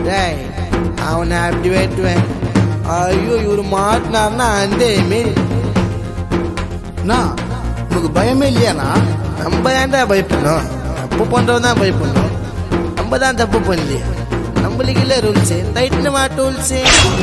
டேய் அவனை அப்படி வெட்டுவேன் ஐயோ இவரு மாட்டினார்னா அந்த மாரி அண்ணா உனக்கு பயமே இல்லையாண்ணா நம்ம ஏன்டா பயப்படணும் தப்பு பண்றவன் தான் பயப்படணும் நம்ம தான் தப்பு பண்ணலையே நம்மளுக்கு இல்ல ரூல்ஸ் ரைட்னு மா டூல்ஸ்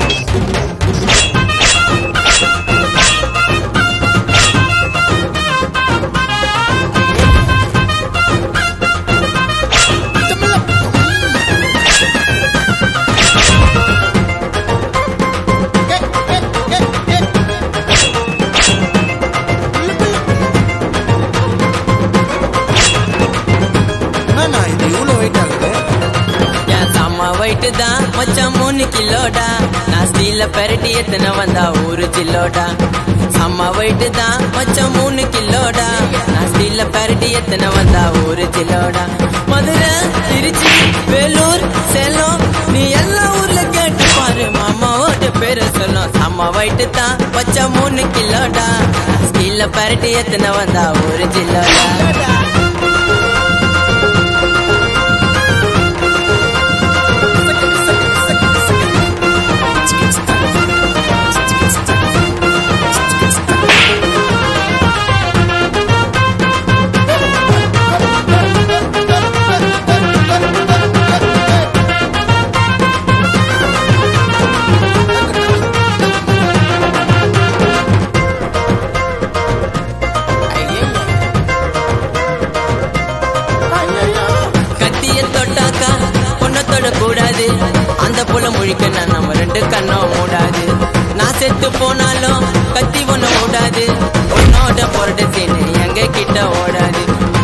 என்னண்ணா இது இவ்வளோ வெயிட் ஆகுது என் செம்ம weight தான் மச்சான் மூணு கிலோடா நான் ஸ்டீல பெரட்டி எத்தனை வந்தா ஒரு கிலோடா செம்ம weight தான் மச்சான் மூணு கிலோடா நான் ஸ்டீல பெரட்டி எத்தனை வந்தா ஒரு கிலோடா மதுரை திருச்சி வேலூர் சேலம் நீ எல்லா ஊர்ல கேட்டு பாரு மாமாவோட பேரு சொல்லும் செம்ம weight தான் மச்சான் மூணு கிலோடா ஸ்டீல பெரட்டி எத்தனை வந்தா ஒரு கிலோடா கத்திய தொட்டாக்கா பொண்ணை தொடக்கூடாது அந்த புல முழிக்க நான் நம்ம ரெண்டு கண்ணும் மூடாது நான் செத்து போனாலும் கத்தி ஒண்ணு மூடாது உன்னோட பொருட்டு சீனு எங்க கிட்ட ஓடாது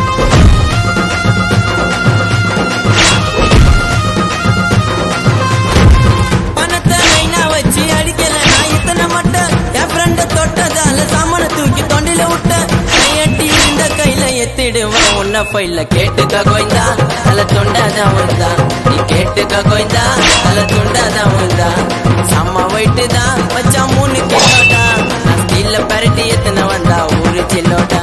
பணத்தை லைனா வச்சு அடிக்கல நான் இத்தனை மட்டும் என் ஃப்ரெண்ட தொட்டதால சாமான தூக்கி தொண்டில விட்ட கையட்டி இந்த கையில எத்திடுவேன் உன்ன ஃபைல்ல கேட்டுக்க கோய்ந்தா தல தொண்டாதான் விழுந்தா நீ கேட்டுக்க கோய்ந்தா தல தொண்டாதான் விழுந்தா செம்ம வைட்டு தான் வச்சா மூணு கிலோடா நான் ஸ்டீல்ல பரட்டி எத்தனை வந்தா ஒரு கிலோடா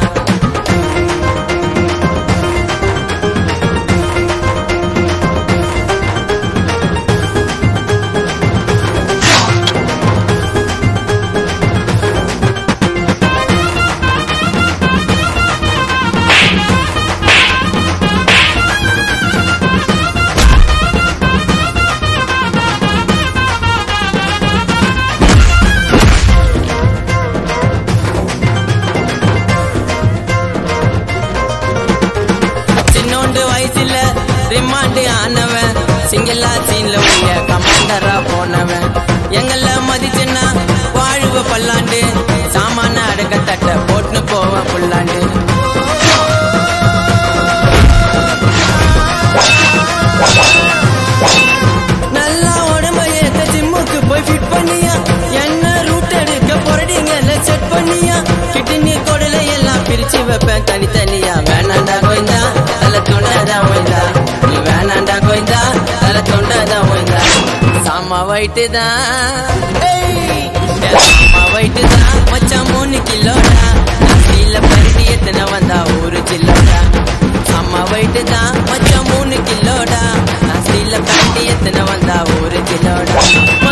சின்னோண்டு வயசுல ரிமாண்டு ஆனவன் சிங்கிளா சீன்ல உள்ள கமாண்டரா போனவன் எங்கள மதிச்சுன்னா வாழ்வு பல்லாண்டு சாமான அடக்க தட்ட போட்டுன்னு போவன் புல்லாண்டு நல்லா உடம்ப ஏத்த ஜிம்முக்கு போய் ஃபிட் பண்ணியா என்ன ரூட் எடுக்க போறீங்க செட் பண்ணியா கிட்னி கொடல எல்லாம் பிரிச்சு வைப்பேன் தனித்தனியா வேணாண்டா கோய்ந்தா தல தொண்டாதான் ஓய்ந்தா நீ வேணாண்டா கோய்ந்தா தல தொண்டாதான் ஓய்ந்தா சாமா வைட்டு தான் சாமா வைட்டு தான் மச்சான் மூணு கிலோடா கீழ பரட்டி எத்தனை வந்தா ஒரு கிலோடா சாமா வைட்டு தான் மச்சான் மூணு கிலோடா நான் ஸ்டீல பரட்டி எத்தனை வந்தா ஒரு கிலோடா